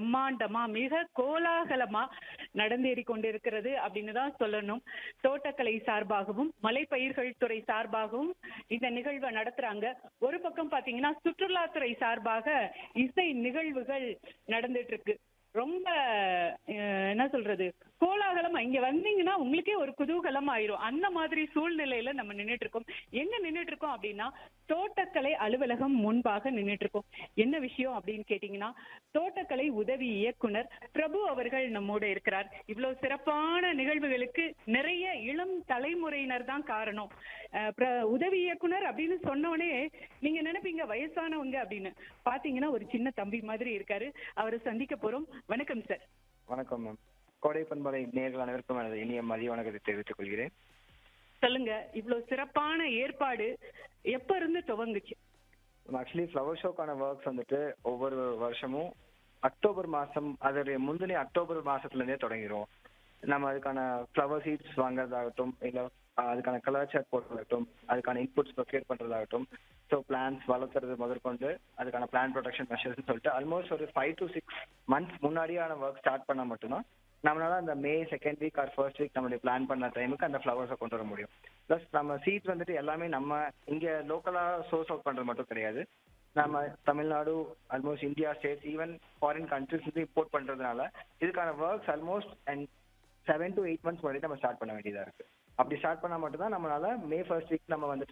பிரம்மாண்டமா மிக கோலாகலமா நடந்தேறி கொண்டிருக்கிறது அப்படின்னு தான் சொல்லணும் தோட்டக்கலை சார்பாகவும் மலைப்பயிர்கள் துறை சார்பாகவும் இந்த நிகழ்வை நடத்துறாங்க ஒரு பக்கம் பாத்தீங்கன்னா சுற்றுலாத்துறை சார்பாக இசை நிகழ்வுகள் நடந்துட்டு இருக்கு ரொம்ப அஹ், என்ன சொல்றது கோலாகலமா இங்க வந்தீங்கன்னா உங்களுக்கே ஒரு குதூகலம் ஆயிரும் அந்த மாதிரி சூழ்நிலையில நம்ம நின்னுட்டு இருக்கோம் எங்க நின்னுட்டு இருக்கோம் அப்படின்னா தோட்டக்கலை அலுவலகம் முன்பாக நின்னுட்டு இருக்கோம் என்ன விஷயம் அப்படின்னு கேட்டீங்கன்னா தோட்டக்கலை உதவி இயக்குனர் பிரபு அவர்கள் நம்மோட இருக்கிறார் இவ்வளவு சிறப்பான நிகழ்வுகளுக்கு நிறைய இளம் தலைமுறையினர் தான் காரணம் அஹ், பிர- உதவி இயக்குனர் அப்படின்னு சொன்னோடனே நீங்க நினைப்பீங்க வயசானவங்க அப்படின்னு பாத்தீங்கன்னா ஒரு சின்ன தம்பி மாதிரி இருக்காரு அவரை சந்திக்க போறோம் வணக்கம் சார் வணக்கம் மேம் கோடை பண்பலை நேர்கள் அனைவருக்கும் எனது இனிய மதிய வணக்கத்தை தெரிவித்துக் கொள்கிறேன் சொல்லுங்க இவ்வளவு சிறப்பான ஏற்பாடு எப்ப இருந்து துவங்குச்சு ஆக்சுவலி ஃப்ளவர் ஷோக்கான ஒர்க்ஸ் வந்துட்டு ஒவ்வொரு வருஷமும் அக்டோபர் மாசம் அதோடைய முந்தினே அக்டோபர் மாசத்துல இருந்தே தொடங்கிடும் நம்ம அதுக்கான ஃப்ளவர் சீட்ஸ் வாங்குறதாகட்டும் இல்ல அஹ், அதுக்கான கலர் சார்ட் போடுறதாகட்டும் அதுக்கான இன்புட்ஸ் ப்ரொக்யூர் பண்றதாகட்டும் ஸோ பிளான்ஸ் வளர்த்துறது முதற்கொண்டு அதுக்கான பிளான் ப்ரொடெக்ஷன் மெஷர்ஸ்னு சொல்லிட்டு ஆல்மோஸ்ட் ஒரு ஃபைவ் டு சிக்ஸ் மந்த்ஸ் முன்னாடியான ஒர்க் ஸ்டார்ட் பண்ணா மட்டும்தான் நம்மளால அந்த May second week or first week நம்மளுடைய பிளான் பண்ண டைமுக்கு அந்த ஃப்ளவர்ஸை கொண்டு வர முடியும் ப்ளஸ் நம்ம சீட்ஸ் வந்துட்டு எல்லாமே நம்ம இங்க லோக்கலா சோர்ஸ் அவுட் பண்றது மட்டும் கிடையாது நம்ம Tamil Nadu almost India states even foreign countries வந்து இம்போர்ட் பண்றதுனால இதுக்கான works almost and seven to eight months முன்னாடி நம்ம ஸ்டார்ட் பண்ண வேண்டியதா இருக்கு அப்படி ஸ்டார்ட் பண்ணா மட்டும்தான் நம்மளால மே ஃபர்ஸ்ட் வீக் நம்ம வந்துட்டு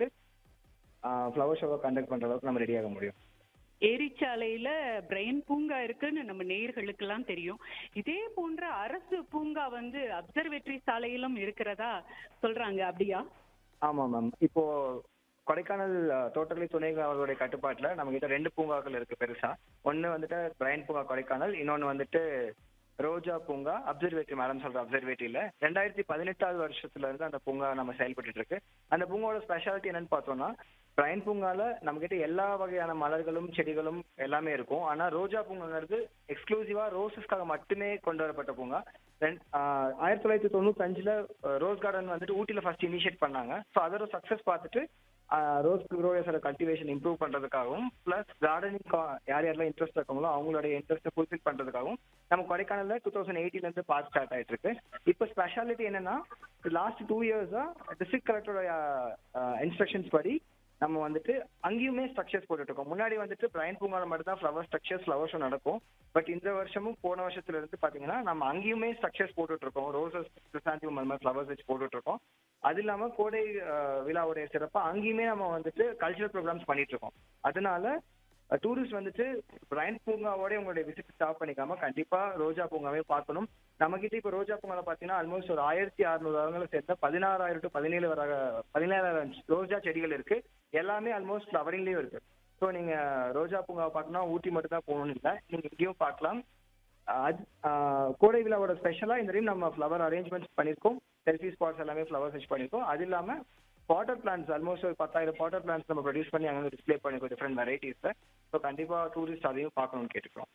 ஃப்ளவர் ஷோவை கண்டக்ட் பண்ற அளவுக்கு நம்ம ரெடி ஆக முடியும் ஏரிச்சாலையில பிரெயின் பூங்கா இருக்குன்னு நம்ம நேயர்களுக்கு எல்லாம் தெரியும் இதே போன்ற அரசு பூங்கா வந்து அப்சர்வேட்டரி சாலையிலும் இருக்கிறதா சொல்றாங்க அப்படியா ஆமா மேம் இப்போ கொடைக்கானல் அஹ், தோட்டக்கலை துணை அவர்களுடைய கட்டுப்பாட்டுல நம்ம கிட்ட ரெண்டு பூங்காக்கள் இருக்கு பெருசா ஒன்னு வந்துட்டு பிரைன் பூங்கா கொடைக்கானல் இன்னொன்னு வந்துட்டு ரோஜா பூங்கா அப்சர்வேட்டரி மேடம் சொல்ற அப்சர்வேட்டரியில ரெண்டாயிரத்தி பதினெட்டாவது வருஷத்துல இருந்து அந்த பூங்கா நம்ம செயல்பட்டு இருக்கு அந்த பூங்காவோட ஸ்பெஷாலிட்டி என்னன்னு பார்த்தோம்னா பிரைன் பூங்கால நம்ம கிட்ட எல்லா வகையான மலர்களும் செடிகளும் எல்லாமே இருக்கும் ஆனா ரோஜா பூங்காங்கிறது எக்ஸ்க்ளூசிவா ரோசஸ்க்காக மட்டுமே கொண்டு வரப்பட்ட பூங்கா ரெண்- ஆஹ் ஆயிரத்தி தொள்ளாயிரத்தி தொண்ணூத்தி அஞ்சுல ரோஸ் கார்டன் வந்துட்டு ஊட்டில ஃபர்ஸ்ட் இனிஷியேட் பண்ணாங்க ஸோ அதோட சக்சஸ் பார்த்துட்டு ரோஸ் க்ரோயர்ஸோட கல்டிவேஷன் இம்ப்ரூவ் பண்றதுக்காகவும் பிளஸ் கார்டனிங் யார் யாரெல்லாம் இன்ட்ரெஸ்ட் இருக்காங்களோ அவங்களுடைய இன்ட்ரெஸ்ட்டை ஃபுல்ஃபில் பண்றதுக்காகவும் நம்ம கொடைக்கானல்ல டூ தௌசண்ட் எயிட்டில இருந்து பார்க் ஸ்டார்ட் ஆயிட்டு இருக்கு இப்போ ஸ்பெஷாலிட்டி என்னன்னா லாஸ்ட் டூ இயர்ஸா டிஸ்ட்ரிக்ட் கலெக்டரோட இன்ஸ்ட்ரக்ஷன்ஸ் படி நம்ம வந்துட்டு அங்கேயுமே ஸ்ட்ரக்சர்ஸ் போட்டுட்டு இருக்கோம் முன்னாடி வந்துட்டு பிரைன் பூங்கால மட்டும் தான் ஃப்ளவர் ஸ்ட்ரக்சர்ஸ் ஃப்ளவர் ஷோ நடக்கும் பட் இந்த வருஷமும் போன வருஷத்துல இருந்து பாத்தீங்கன்னா நம்ம அங்கேயுமே ஸ்ட்ரக்சர்ஸ் போட்டுட்டு இருக்கோம் ரோசஸ் கிறிஸ்டாந்தியம் அந்த மாதிரி ஃப்ளவர்ஸ் வச்சு போட்டுட்டு இருக்கோம் அது இல்லாம கோடை அஹ், விழாவுடைய சிறப்பா அங்கேயுமே நம்ம வந்துட்டு கல்ச்சரல் ப்ரோக்ராம்ஸ் பண்ணிட்டு இருக்கோம் அதனால டூரிஸ்ட் வந்துட்டு பிரைன் பூங்காவோட உங்களுடைய விசிட் ஸ்டாப் பண்ணிக்காம கண்டிப்பா ரோஜா பூங்காவே பார்க்கணும் நம்ம கிட்ட இப்ப ரோஜா பூங்கால பாத்தீங்கன்னா ஆல்மோஸ்ட் ஒரு ஆயிரத்தி அறுநூறு அரங்களை சேர்ந்த பதினாறாயிரம் டு பதினேழு வர பதினேழாயிரம் ரோஜா செடிகள் இருக்கு எல்லாமே ஆல்மோஸ்ட் ஃப்ளவரிங்லயும் இருக்கு ஸோ நீங்க ரோஜா பூங்காவை பார்க்கணும்னா ஊட்டி மட்டும் தான் போகணும்னு இல்லை நீங்க இங்கேயும் பார்க்கலாம் அது ஆஹ், கோடை விழாவோட ஸ்பெஷலா இந்த டைம் நம்ம ஃப்ளவர் அரேஞ்ச்மெண்ட்ஸ் பண்ணியிருக்கோம் செல்ஃபி ஸ்பாட்ஸ் எல்லாமே ஃப்ளவர்ஸ் வச்சு பண்ணியிருக்கோம் அது இல்லாம வாட்டர் பிளான்ஸ் ஆல்மோஸ்ட் ஒரு பத்தாயிரம் வாட்டர் பிளான்ஸ் நம்ம ப்ரொடியூஸ் பண்ணி அங்கே டிஸ்ப்ளே பண்ணிருக்கோம் டிஃப்ரெண்ட் வெரைட்டிஸ் ஸோ கண்டிப்பா டூரிஸ்ட் அதையும் பார்க்கணும்னு கேட்டுக்கிறோம்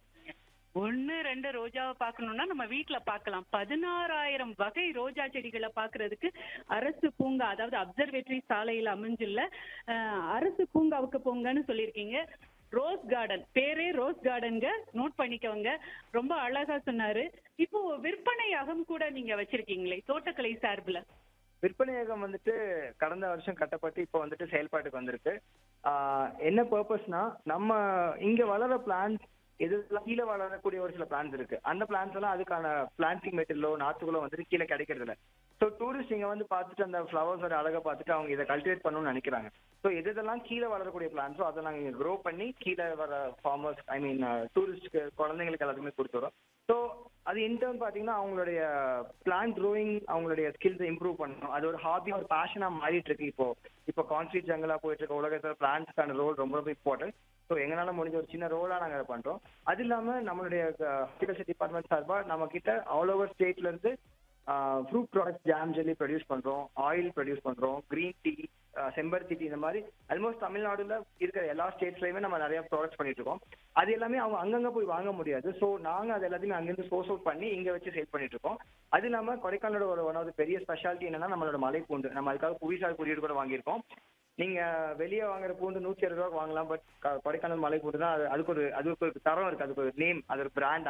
ஒண்ணு ரெண்டு ரோஜாவை பார்க்கணும்னா நம்ம வீட்ல பார்க்கலாம் பதினாறாயிரம் வகை ரோஜா செடிகளை பார்க்கிறதுக்கு அரசு பூங்கா அதாவது அப்சர்வேட்டரி சாலையில அமைஞ்சுள்ள அஹ், அரசு பூங்காவுக்கு போங்கன்னு சொல்லியிருக்கீங்க ரோஸ் கார்டன் பேரே ரோஸ் கார்டன்ங்க நோட் பண்ணிக்கோங்க ரொம்ப அழகா சொன்னாரு இப்போ விற்பனையாகம் கூட நீங்க வச்சிருக்கீங்களே தோட்டக்கலை சார்புல விற்பனையகம் வந்துட்டு கடந்த வருஷம் கட்டப்பட்டு இப்போ வந்துட்டு செயல்பாட்டுக்கு வந்திருக்கு ஆஹ் என்ன பர்பஸ்னா நம்ம இங்க வளர பிளான்ஸ் எதுலாம் கீழே வளரக்கூடிய ஒரு சில பிளான்ஸ் இருக்கு அந்த பிளான்ஸ் எல்லாம் அதுக்கான பிளான்டிங் மெட்டீரியலோ நாற்றுகளோ வந்துட்டு கீழே கிடைக்கிறது இல்ல ஸோ டூரிஸ்ட் இங்க வந்து பார்த்துட்டு அந்த ஃப்ளவர்ஸோட அழகை பார்த்துட்டு அவங்க இதை கல்டிவேட் பண்ணணும்னு நினைக்கிறாங்க ஸோ எது எதெல்லாம் கீழே வளரக்கூடிய பிளான்ஸோ அதை நாங்கள் இங்கே க்ரோ பண்ணி கீழே வர ஃபார்மர்ஸ் ஐ மீன் டூரிஸ்ட்க்கு குழந்தைங்களுக்கு எல்லாத்துக்குமே கொடுத்துறோம் ஸோ அது இன்டர்ன் பார்த்தீங்கன்னா அவங்களுடைய பிளான்ட் க்ரோயிங் அவங்களுடைய ஸ்கில்ஸை இம்ப்ரூவ் பண்ணணும் அது ஒரு ஹாபி ஒரு பேஷனாக மாறிட்டு இருக்கு இப்போ இப்போ கான்க்ரீட் ஜங்கலா போயிட்டு இருக்க உலகத்தில் பிளான்ட்ஸ்க்கான ரோல் ரொம்ப ரொம்ப இம்பார்ட்டன்ட் ஸோ எங்களால முடிஞ்ச ஒரு சின்ன ரோலாக நாங்கள் பண்றோம் அது இல்லாம நம்மளுடைய ஹார்டிகல்ச்சர் டிபார்ட்மெண்ட் சார்பாக நம்ம கிட்ட ஆல் ஓவர் ஸ்டேட்ல இருந்து fruit products jam jelly produce பண்றோம் ஆயில் ப்ரொடியூஸ் பண்றோம் கிரீன் டீ செம்பருத்தி டீ இந்த மாதிரி ஆல்மோஸ்ட் தமிழ்நாடுல இருக்கிற எல்லா ஸ்டேட்ஸ்லயுமே நம்ம நிறைய ப்ராடக்ட்ஸ் பண்ணிட்டு இருக்கோம் அது எல்லாமே அவங்க அங்கங்க போய் வாங்க முடியாது ஸோ நாங்க அது எல்லாத்தையுமே அங்கிருந்து சோர்ஸ் அவுட் பண்ணி இங்க வச்சு சேல் பண்ணிட்டு இருக்கோம் அது இல்லாம கொடைக்கானலோட ஒரு ஒன் ஆஃப் பெரிய ஸ்பெஷாலிட்டி என்னன்னா நம்மளோட மலை பூண்டு நம்ம அதுக்காக புவிசார் குறியீடு கூட வாங்கியிருக்கோம் நீங்க வெளியே வாங்குற பூண்டு நூத்தி அறுபது ரூபாய்க்கு வாங்கலாம் பட் கொடைக்கானல் மலை பூண்டு தான் அது- அதுக்கு ஒரு அதுக்கு ஒரு தரம் இருக்கு அதுக்கு ஒரு நேம் அது ஒரு பிராண்ட்